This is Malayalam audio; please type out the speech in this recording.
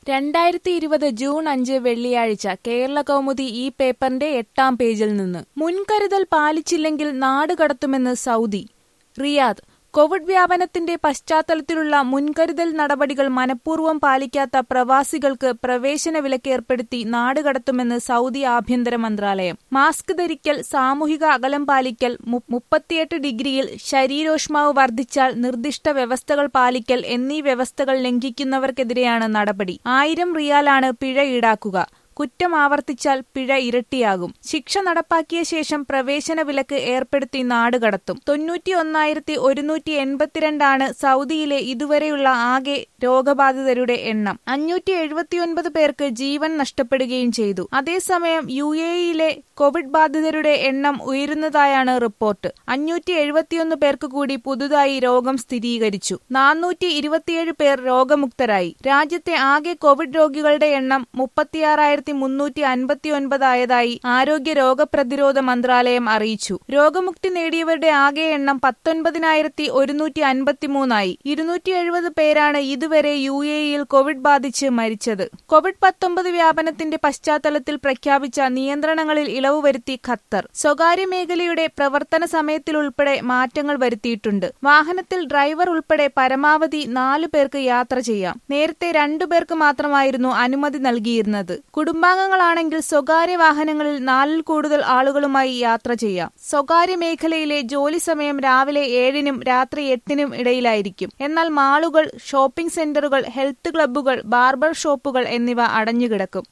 രണ്ടായിരത്തി ഇരുപത് ജൂൺ അഞ്ച് വെള്ളിയാഴ്ച കേരള കൗമുദി ഈ പേപ്പറിന്റെ എട്ടാം പേജിൽ നിന്ന് മുൻകരുതൽ പാലിച്ചില്ലെങ്കിൽ നാട് കടത്തുമെന്ന് സൗദി റിയാദ് കോവിഡ് വ്യാപനത്തിന്റെ പശ്ചാത്തലത്തിലുള്ള മുൻകരുതൽ നടപടികൾ മനഃപൂർവ്വം പാലിക്കാത്ത പ്രവാസികൾക്ക് പ്രവേശന വിലക്ക് ഏർപ്പെടുത്തി നാടുകടത്തുമെന്ന് സൗദി ആഭ്യന്തര മന്ത്രാലയം മാസ്ക് ധരിക്കൽ സാമൂഹിക അകലം പാലിക്കൽ മു- മുപ്പത്തിയെട്ട് ഡിഗ്രിയിൽ ശരീരോഷ്മാവ് വർദ്ധിച്ചാൽ നിർദ്ദിഷ്ട വ്യവസ്ഥകൾ പാലിക്കൽ എന്നീ വ്യവസ്ഥകൾ ലംഘിക്കുന്നവർക്കെതിരെയാണ് നടപടി ആയിരം റിയാലാണ് പിഴ ഈടാക്കുക കുറ്റം ആവർത്തിച്ചാൽ പിഴ ഇരട്ടിയാകും ശിക്ഷ നടപ്പാക്കിയ ശേഷം പ്രവേശന വിലക്ക് ഏർപ്പെടുത്തി നാടുകടത്തും തൊണ്ണൂറ്റി ഒന്നായിരത്തി ഒരുന്നൂറ്റി എൺപത്തിരണ്ടാണ് സൗദിയിലെ ഇതുവരെയുള്ള ആകെ രോഗബാധിതരുടെ എണ്ണം അഞ്ഞൂറ്റി എഴുപത്തിയൊൻപത് പേർക്ക് ജീവൻ നഷ്ടപ്പെടുകയും ചെയ്തു അതേസമയം യു എയിലെ കോവിഡ് ബാധിതരുടെ എണ്ണം ഉയരുന്നതായാണ് റിപ്പോർട്ട് അഞ്ഞൂറ്റി എഴുപത്തിയൊന്ന് പേർക്ക് കൂടി പുതുതായി രോഗം സ്ഥിരീകരിച്ചു നാനൂറ്റി ഇരുപത്തിയേഴ് പേർ രോഗമുക്തരായി രാജ്യത്തെ ആകെ കോവിഡ് രോഗികളുടെ എണ്ണം മുപ്പത്തിയാറായിരത്തി മുന്നൂറ്റി അൻപത്തിയൊൻപതായതായി ആരോഗ്യ രോഗപ്രതിരോധ മന്ത്രാലയം അറിയിച്ചു രോഗമുക്തി നേടിയവരുടെ ആകെ എണ്ണം പത്തൊൻപതിനായിരത്തി ഒരുന്നൂറ്റി അൻപത്തിമൂന്നായി ഇരുന്നൂറ്റി എഴുപത് പേരാണ് ഇതുവരെ യു എയിൽ കോവിഡ് ബാധിച്ച് മരിച്ചത് കോവിഡ് പത്തൊമ്പത് വ്യാപനത്തിന്റെ പശ്ചാത്തലത്തിൽ പ്രഖ്യാപിച്ച നിയന്ത്രണങ്ങളിൽ ഇളവ് വരുത്തി ഖത്തർ സ്വകാര്യ മേഖലയുടെ പ്രവർത്തന സമയത്തിലുൾപ്പെടെ മാറ്റങ്ങൾ വരുത്തിയിട്ടുണ്ട് വാഹനത്തിൽ ഡ്രൈവർ ഉൾപ്പെടെ പരമാവധി നാലു പേർക്ക് യാത്ര ചെയ്യാം നേരത്തെ രണ്ടു പേർക്ക് മാത്രമായിരുന്നു അനുമതി നൽകിയിരുന്നത് കുടുംബാംഗങ്ങളാണെങ്കിൽ സ്വകാര്യ വാഹനങ്ങളിൽ നാലിൽ കൂടുതൽ ആളുകളുമായി യാത്ര ചെയ്യാം സ്വകാര്യ മേഖലയിലെ ജോലി സമയം രാവിലെ ഏഴിനും രാത്രി എട്ടിനും ഇടയിലായിരിക്കും എന്നാൽ മാളുകൾ ഷോപ്പിംഗ് സെന്ററുകൾ ഹെൽത്ത് ക്ലബ്ബുകൾ ബാർബർ ഷോപ്പുകൾ എന്നിവ അടഞ്ഞുകിടക്കും